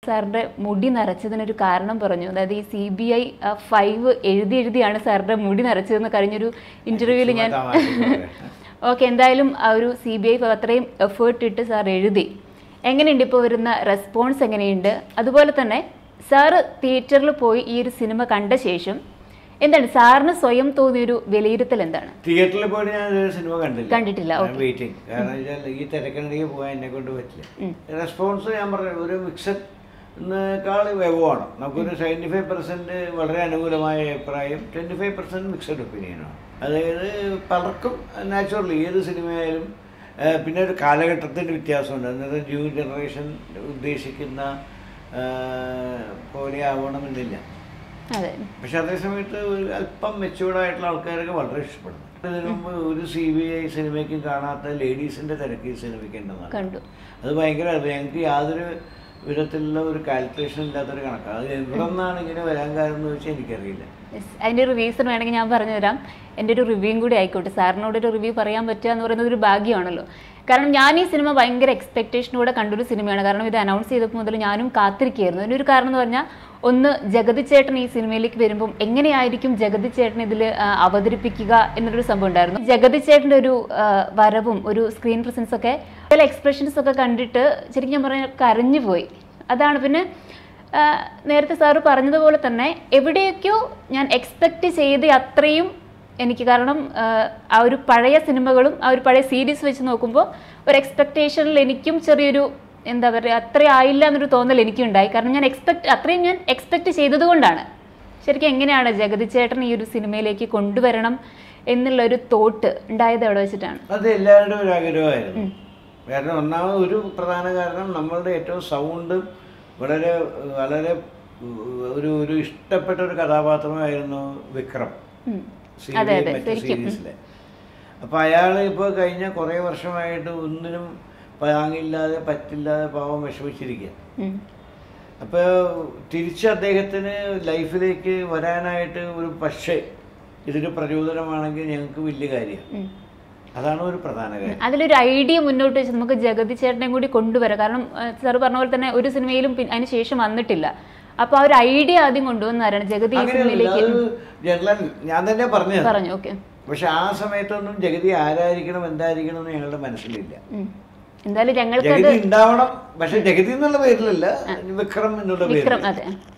സാറിന്റെ മുടി നരച്ചതിനൊരു കാരണം പറഞ്ഞു അതായത് ഈ സി ബി ഐ ഫൈവ് എഴുതി എഴുതിയാണ് സാറിന്റെ മുടി നരച്ചതെന്ന് കഴിഞ്ഞൊരു ഇന്റർവ്യൂവിൽ ഞാൻ ഓക്കെ എന്തായാലും ആ ഒരു സി ബി ഐ അത്രയും എഫേർട്ട് ഇട്ട് സാർ എഴുതി എങ്ങനെയുണ്ട് ഇപ്പോൾ വരുന്ന റെസ്പോൺസ് എങ്ങനെയുണ്ട് അതുപോലെ തന്നെ സാറ് തിയേറ്ററിൽ പോയി ഈ ഒരു സിനിമ കണ്ട ശേഷം എന്താണ് സാറിന് സ്വയം തോന്നിയൊരു വിലയിരുത്തൽ എന്താണ് തിയേറ്ററിൽ പോയിട്ട് ഞാൻ ഇതുവരെ സിനിമ കണ്ടില്ല കണ്ടിട്ടില്ല, okay. വെയിറ്റിംഗ് കാരണം വെച്ചാൽ ഈ തിരക്കിനിടയ്ക്ക് പോകാൻ എന്നെ കൊണ്ട് പറ്റില്ല റെസ്പോൺസ് ഞാൻ പറഞ്ഞു ഒരു മിക്സഡ് ക്കാൾ വ്യവമാണ് നമുക്കൊരു സെവൻറ്റി ഫൈവ് പെർസെൻറ്റ് വളരെ അനുകൂലമായ അഭിപ്രായം ട്വൻറ്റി ഫൈവ് പെർസെൻറ്റ് മിക്സഡ് ഒപ്പീനിയനാണ് അതായത് പലർക്കും നാച്ചുറലി ഏത് സിനിമയായാലും ആ, പിന്നെ ഒരു കാലഘട്ടത്തിൻ്റെ വ്യത്യാസമുണ്ട് അന്നേരം ന്യൂ ജനറേഷൻ ഉദ്ദേശിക്കുന്ന ആ, പോലെ ആവണമെന്നില്ല അതെ പക്ഷെ അതേസമയത്ത് ഒരു അല്പം മെച്ചൂർഡ് ആയിട്ടുള്ള ആൾക്കാരൊക്കെ വളരെ ഇഷ്ടപ്പെടുന്നു ഇതിനു മുമ്പ് ഒരു സി ബി ഐ സിനിമയ്ക്കും കാണാത്ത ലേഡീസിന്റെ തിരക്ക് ഈ സിനിമയ്ക്ക് ഉണ്ടെന്നാണ് കണ്ടു അത് ഭയങ്കര അത് ഞങ്ങൾക്ക് യാതൊരു വിധത്തിലുള്ള ഒരു കാൽക്കുലേഷൻ ഇല്ലാത്തൊരു കണക്കാണ് അത് എവിടെ നിന്നാണ് ഇങ്ങനെ വരാൻ കാരണം എന്ന് വെച്ചാൽ എനിക്കറിയില്ല Yes. അതിൻ്റെ ഒരു റീസൺ വേണമെങ്കിൽ ഞാൻ പറഞ്ഞുതരാം എൻ്റെ ഒരു റിവ്യൂയും കൂടി ആയിക്കോട്ടെ സാറിനോട് ഒരു റിവ്യൂ പറയാൻ പറ്റുക എന്ന് പറയുന്നത് ഒരു ഭാഗ്യമാണല്ലോ കാരണം ഞാൻ ഈ സിനിമ ഭയങ്കര എക്സ്പെക്ടേഷനോടെ കണ്ടൊരു സിനിമയാണ് കാരണം ഇത് അനൗൺസ് ചെയ്തപ്പോൾ മുതൽ ഞാനും കാത്തിരിക്കുകയായിരുന്നു അതിൻ്റെ ഒരു കാരണം എന്ന് പറഞ്ഞാൽ ഒന്ന് ജഗതി ചേട്ടൻ ഈ സിനിമയിലേക്ക് വരുമ്പം എങ്ങനെയായിരിക്കും ജഗതി ചേട്ടൻ ഇതിൽ അവതരിപ്പിക്കുക എന്നൊരു സംഭവം ഉണ്ടായിരുന്നു ജഗതി ചേട്ടൻ്റെ ഒരു ആ, വരവും ഒരു സ്ക്രീൻ പ്രസൻസ് ഒക്കെ ചില എക്സ്പ്രഷൻസ് ഒക്കെ കണ്ടിട്ട് ശരിക്കും ഞാൻ പറഞ്ഞാൽ കരഞ്ഞു പോയി അതാണ് പിന്നെ ആ, നേരത്തെ സാറ് പറഞ്ഞതുപോലെ തന്നെ എവിടെയൊക്കെയോ ഞാൻ എക്സ്പെക്റ്റ് ചെയ്ത് അത്രയും എനിക്ക് കാരണം ആ, ആ ഒരു പഴയ സിനിമകളും ആ ഒരു പഴയ സീരീസ് വെച്ച് നോക്കുമ്പോൾ ഒരു എക്സ്പെക്റ്റേഷനിൽ എനിക്കും ചെറിയൊരു എന്താ പറയുക അത്ര ആയില്ല എന്നൊരു തോന്നൽ എനിക്കുണ്ടായി കാരണം ഞാൻ എക്സ്പെക്ട് അത്രയും ഞാൻ എക്സ്പെക്റ്റ് ചെയ്തതുകൊണ്ടാണ് ശരിക്കും എങ്ങനെയാണ് ജഗതി ചേട്ടൻ ഈ ഒരു സിനിമയിലേക്ക് കൊണ്ടുവരണം എന്നുള്ള ഒരു തോട്ട് ഉണ്ടായത് എവിടെ വെച്ചിട്ടാണ് അത് എല്ലാവരുടെയും ഒരു ആഗ്രഹമായിരുന്നു കാരണം ഒന്നാമത് ഒരു പ്രധാന കാരണം നമ്മളുടെ ഏറ്റവും സൗണ്ട് വളരെ വളരെ ഒരു ഒരു ഇഷ്ടപ്പെട്ട ഒരു കഥാപാത്രമായിരുന്നു വിക്രം ഉം. സീരിയൽ അതെ, അതെ, മറ്റു ശരിക്കും. സീരീസിലെ അപ്പോൾ അയാൾ ഇപ്പോൾ കഴിഞ്ഞ കുറേ വർഷമായിട്ട് ഒന്നിനും പാങ്ങില്ലാതെ പറ്റില്ലാതെ പാവം വിഷമിച്ചിരിക്കുക ഉം. അപ്പോൾ തിരിച്ച് അദ്ദേഹത്തിന് ലൈഫിലേക്ക് വരാനായിട്ട് ഒരു പക്ഷേ ഇതൊരു പ്രചോദനമാണെങ്കിൽ ഞങ്ങൾക്ക് വലിയ കാര്യം ഉം. അതാണ് ഒരു പ്രധാന കാര്യം അതിലൊരു ഐഡിയ മുന്നോട്ട് വെച്ച് നമുക്ക് ജഗതി ചേട്ടനെ കൂടി കൊണ്ടുവരാം കാരണം സാർ പറഞ്ഞ പോലെ തന്നെ ഒരു സിനിമയിലും പിൻ- അതിന് ശേഷം വന്നിട്ടില്ല അപ്പൊ ആ ഒരു ഐഡിയ ആദ്യം കൊണ്ടുവന്നാരാണ് ജഗതി ഈ അങ്ങനെയല്ല സിനിമയിലേക്ക് അത് ജനറൽ ഞാൻ തന്നെ പറഞ്ഞത് പറഞ്ഞു ഓക്കെ പക്ഷെ ആ സമയത്തൊന്നും ജഗതി ആരായിരിക്കണം എന്തായിരിക്കണം എന്ന് ഞങ്ങളുടെ മനസ്സിലില്ല എന്തായാലും ഞങ്ങൾക്കത് ജഗതി ഉണ്ടാവണം പക്ഷെ ജഗതി എന്നുള്ള പേരിലല്ല വിക്രം എന്നുള്ള വിക്രം പേരിൽ അതെ